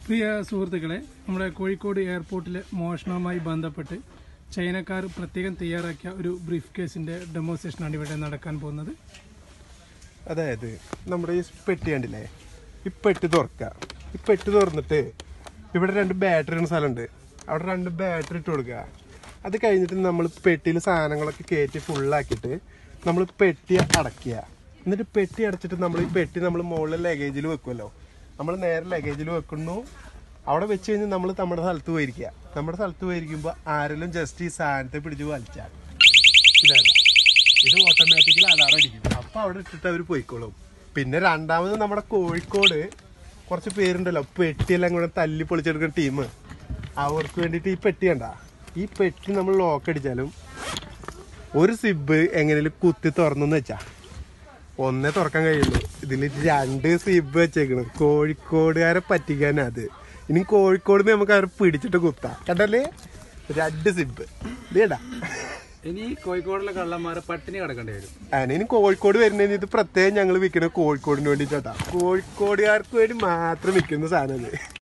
പ്രിയ സുഹൃത്തുക്കളെ നമ്മുടെ കോഴിക്കോട് എയർപോർട്ടിലെ മോഷണവുമായി ബന്ധപ്പെട്ട് ചൈനക്കാർ പ്രത്യേകം തയ്യാറാക്കിയ ഒരു ബ്രീഫ് കേസിന്റെ ഡെമോൺസ്ട്രേഷനാണ് ഇവിടെ നടക്കാൻ പോകുന്നത് അതായത് നമ്മുടെ ഈ പെട്ടി കണ്ടില്ലേ ഈ പെട്ടി തുറക്കുക ഈ പെട്ടി തുറന്നിട്ട് ഇവിടെ രണ്ട് ബാറ്ററി ഉള്ള സ്ഥലമുണ്ട് അവിടെ രണ്ട് ബാറ്ററി ഇട്ട് കൊടുക്കുക അത് കഴിഞ്ഞിട്ട് നമ്മൾ പെട്ടിയിൽ സാധനങ്ങളൊക്കെ കയറ്റി ഫുള്ളാക്കിയിട്ട് നമ്മൾ പെട്ടി അടയ്ക്കുക എന്നിട്ട് പെട്ടി അടച്ചിട്ട് നമ്മൾ ഈ പെട്ടി നമ്മൾ മുകളിൽ ലഗേജിൽ വെക്കുമല്ലോ നമ്മൾ നേരെ ലഗേജിൽ വെക്കുന്നു അവിടെ വെച്ച് കഴിഞ്ഞ് നമ്മൾ നമ്മുടെ സ്ഥലത്ത് പോയിരിക്കുക നമ്മുടെ സ്ഥലത്ത് പോയിരിക്കുമ്പോൾ ആരെങ്കിലും ജസ്റ്റ് ഈ സാധനത്തെ പിടിച്ച് വലിച്ചാൽ ഇതല്ല ഇത് ഓട്ടോമാറ്റിക്കലി അലാറം അടിക്കും അപ്പൊ അവിടെ ഇട്ടിട്ട് അവർ പോയിക്കോളും പിന്നെ രണ്ടാമത് നമ്മുടെ കോഴിക്കോട് കുറച്ച് പേരുണ്ടല്ലോ പെട്ടിയെല്ലാം കൂടെ തല്ലി പൊളിച്ചെടുക്കുന്ന ടീം അവർക്ക് വേണ്ടിയിട്ട് ഈ പെട്ടി കണ്ട ഈ പെട്ടി നമ്മൾ ലോക്ക് അടിച്ചാലും ഒരു സിബ് എങ്ങനെയും കുത്തി തുറന്നെന്ന് വെച്ചാ ഒന്നേ തുറക്കാൻ കഴിയുള്ളൂ ഇതിൽ രണ്ട് സിബ് വെച്ചേക്കണ് കോഴിക്കോടുകാരെ പറ്റിക്കാനാ അത് ഇനി കോഴിക്കോട് നമുക്ക് അവരെ പിടിച്ചിട്ട് കുത്താം കണ്ടല്ലേ രണ്ട് സിബ് ഇതേടാ ഇനി കോഴിക്കോടിലെ കള്ളന്മാരെ പട്ടിണി കിടക്കേണ്ടി വരും അങ്ങനെ ഇനി കോഴിക്കോട് വരുന്നതിന് ഇത് പ്രത്യേകം ഞങ്ങൾ വിൽക്കുന്നത് കോഴിക്കോടിന് വേണ്ടിട്ടാ കോഴിക്കോടുകാർക്ക് വേണ്ടി മാത്രം വിൽക്കുന്ന സാധനം ഇത്